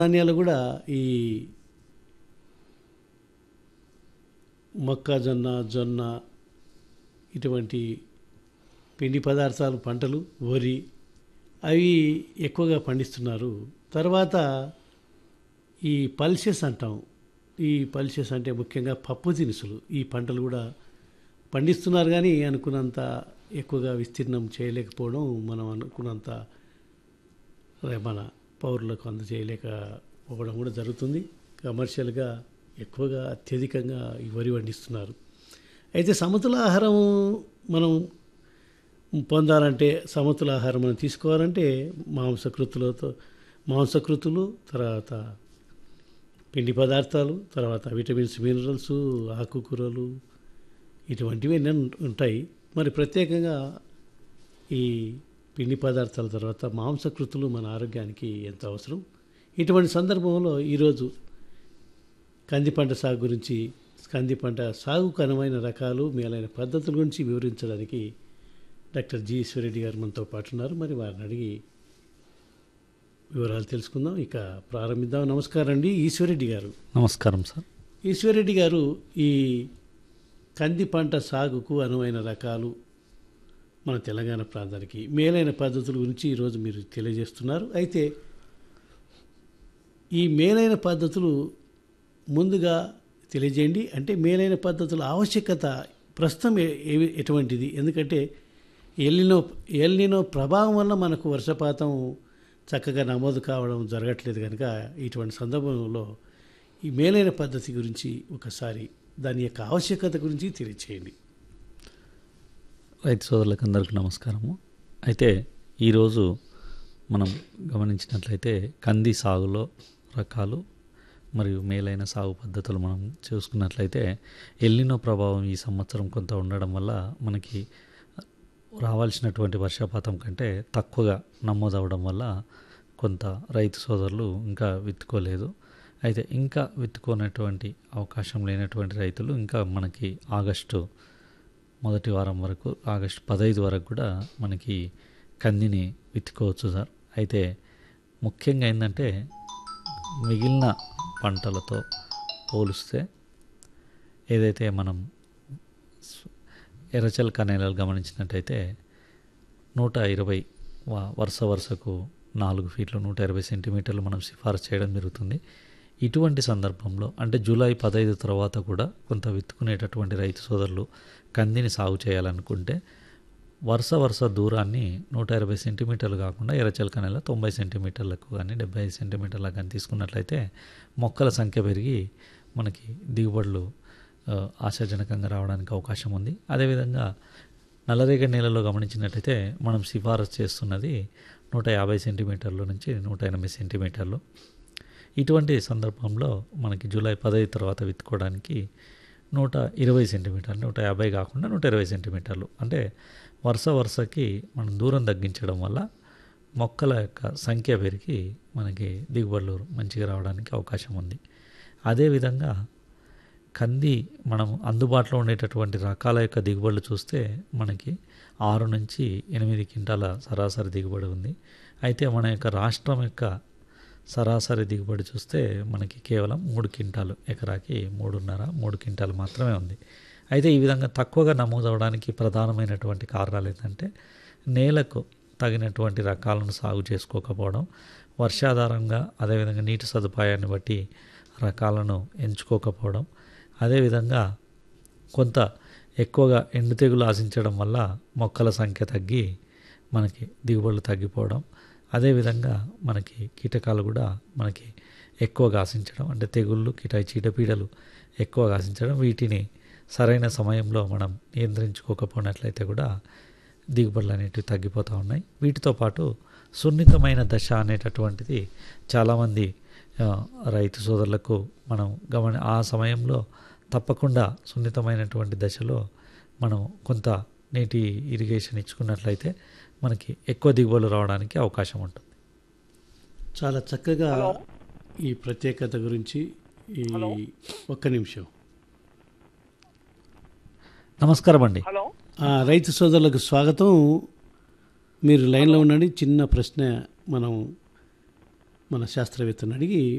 ధాన్యాలు కూడా ఈ మొక్కజొన్న జొన్న ఇటువంటి పిండి పదార్థాలు పంటలు వరి అవి ఎక్కువగా పండిస్తున్నారు తర్వాత ఈ పల్సెస్ అంటాం ఈ పల్సెస్ అంటే ముఖ్యంగా పప్పు దినుసులు ఈ పంటలు కూడా పండిస్తున్నారు కానీ అనుకున్నంత ఎక్కువగా విస్తీర్ణం చేయలేకపోవడం మనం అనుకున్నంత అదే మన పౌరులకు అందజేయలేకపోవడం కూడా జరుగుతుంది కమర్షియల్గా ఎక్కువగా అత్యధికంగా ఈ వరి పండిస్తున్నారు అయితే సమతుల ఆహారం మనం పొందాలంటే సమతుల ఆహారం మనం తీసుకోవాలంటే మాంసకృతులతో మాంసకృతులు తర్వాత పిండి పదార్థాలు తర్వాత విటమిన్స్ మినరల్స్ ఆకుకూరలు ఇటువంటివి ఎన్నో ఉంటాయి మరి ప్రత్యేకంగా ఈ పిండి పదార్థాల తర్వాత మాంసకృతులు మన ఆరోగ్యానికి ఎంత అవసరం ఇటువంటి సందర్భంలో ఈరోజు కంది పంట సాగు గురించి కంది పంట సాగుకు అనువైన రకాలు మేలైన పద్ధతుల గురించి వివరించడానికి డాక్టర్ జి ఈశ్వరెడ్డి గారు మనతో పాటు ఉన్నారు మరి వారిని అడిగి వివరాలు తెలుసుకుందాం ఇక ప్రారంభిద్దాం నమస్కారం అండి ఈశ్వరెడ్డి గారు నమస్కారం సార్ ఈశ్వరెడ్డి గారు ఈ కంది పంట సాగుకు అనువైన రకాలు మన తెలంగాణ ప్రాంతానికి మేలైన పద్ధతుల గురించి ఈరోజు మీరు తెలియజేస్తున్నారు అయితే ఈ మేలైన పద్ధతులు ముందుగా తెలియజేయండి అంటే మేలైన పద్ధతుల ఆవశ్యకత ప్రస్తుతం ఏ- ఏ- ఎటువంటిది ఎందుకంటే ఎల్లినో ఎల్లినో ప్రభావం వల్ల మనకు వర్షపాతం చక్కగా నమోదు కావడం జరగట్లేదు కనుక ఇటువంటి సందర్భంలో ఈ మేలైన పద్ధతి గురించి ఒకసారి దాని యొక్క ఆవశ్యకత గురించి తెలియచేయండి రైతు సోదరులకు అందరికీ నమస్కారము అయితే ఈరోజు మనం గమనించినట్లయితే కంది సాగులో రకాలు మరియు మేలైన సాగు పద్ధతులు మనం చూసుకున్నట్లయితే ఎల్లినో ప్రభావం ఈ సంవత్సరం కొంత ఉండడం వల్ల మనకి రావాల్సినటువంటి వర్షపాతం కంటే తక్కువగా నమోదవడం వల్ల కొంత రైతు సోదరులు ఇంకా విత్తుకోలేదు అయితే ఇంకా విత్తుకోనటువంటి అవకాశం లేనటువంటి రైతులు ఇంకా మనకి ఆగస్టు మొదటి వారం వరకు ఆగస్టు పదహైదు వరకు కూడా మనకి కందిని విత్తుకోవచ్చు సార్ అయితే ముఖ్యంగా ఏంటంటే మిగిలిన పంటలతో పోలిస్తే ఏదైతే మనం స్- ఎర్రచలక నేలలు గమనించినట్టయితే నూట ఇరవై వ- వరుస వరుసకు నాలుగు ఫీట్లు నూట ఇరవై సెంటీమీటర్లు మనం సిఫారసు చేయడం జరుగుతుంది ఇటువంటి సందర్భంలో అంటే జూలై పదహైదు తర్వాత కూడా కొంత విత్తుకునేటటువంటి రైతు సోదరులు కందిని సాగు చేయాలనుకుంటే వరుస వరుస దూరాన్ని నూట ఇరవై సెంటీమీటర్లు కాకుండా ఎర్రచలక నెల తొంభై సెంటీమీటర్లకు కానీ డెబ్బై ఐదు సెంటీమీటర్లకు కానీ తీసుకున్నట్లయితే మొక్కల సంఖ్య పెరిగి మనకి దిగుబడులు ఆ, ఆశాజనకంగా రావడానికి అవకాశం ఉంది అదేవిధంగా నల్లరేగడి నేలలో గమనించినట్టయితే మనం సిఫారసు చేస్తున్నది నూట యాభై సెంటీమీటర్ల నుంచి నూట ఎనభై సెంటీమీటర్లు ఇటువంటి సందర్భంలో మనకి జూలై పదహైదు తర్వాత విత్తుకోవడానికి నూట ఇరవై సెంటీమీటర్లు నూట యాభై కాకుండా నూట ఇరవై సెంటీమీటర్లు అంటే వరుస వరుసకి మనం దూరం తగ్గించడం వల్ల మొక్కల యొక్క సంఖ్య పెరిగి మనకి దిగుబడులు మంచిగా రావడానికి అవకాశం ఉంది అదేవిధంగా కంది మనం అందుబాటులో ఉండేటటువంటి రకాల యొక్క దిగుబడులు చూస్తే మనకి ఆరు నుంచి ఎనిమిది క్వింటాల సరాసరి దిగుబడి ఉంది అయితే మన యొక్క రాష్ట్రం యొక్క సరాసరి దిగుబడి చూస్తే మనకి కేవలం మూడు క్వింటాలు ఎకరాకి మూడున్నర మూడు క్వింటాలు మాత్రమే ఉంది అయితే ఈ విధంగా తక్కువగా నమోదవడానికి ప్రధానమైనటువంటి కారణాలు ఏంటంటే నేలకు తగినటువంటి రకాలను సాగు చేసుకోకపోవడం వర్షాధారంగా అదేవిధంగా నీటి సదుపాయాన్ని బట్టి రకాలను ఎంచుకోకపోవడం అదేవిధంగా కొంత ఎక్కువగా ఎండు తెగులు ఆశించడం వల్ల మొక్కల సంఖ్య తగ్గి మనకి దిగుబడులు తగ్గిపోవడం అదేవిధంగా మనకి కీటకాలు కూడా మనకి ఎక్కువగా ఆశించడం అంటే తెగుళ్ళు కీట చీటపీడలు ఎక్కువగా ఆశించడం వీటిని సరైన సమయంలో మనం నియంత్రించుకోకపోయినట్లయితే కూడా దిగుబడులు అనేటివి తగ్గిపోతూ ఉన్నాయి వీటితో పాటు సున్నితమైన దశ అనేటటువంటిది చాలామంది ఆ, రైతు సోదరులకు మనం గమని ఆ సమయంలో తప్పకుండా సున్నితమైనటువంటి దశలో మనం కొంత నీటి ఇరిగేషన్ ఇచ్చుకున్నట్లయితే మనకి ఎక్కువ దిగుబడులు రావడానికి అవకాశం ఉంటుంది చాలా చక్కగా ఈ ప్రత్యేకత గురించి ఈ ఒక్క నిమిషం నమస్కారం అండి హలో ఆ, రైతు సోదరులకు స్వాగతం మీరు లైన్లో ఉండండి చిన్న ప్రశ్న మనం మన శాస్త్రవేత్తను అడిగి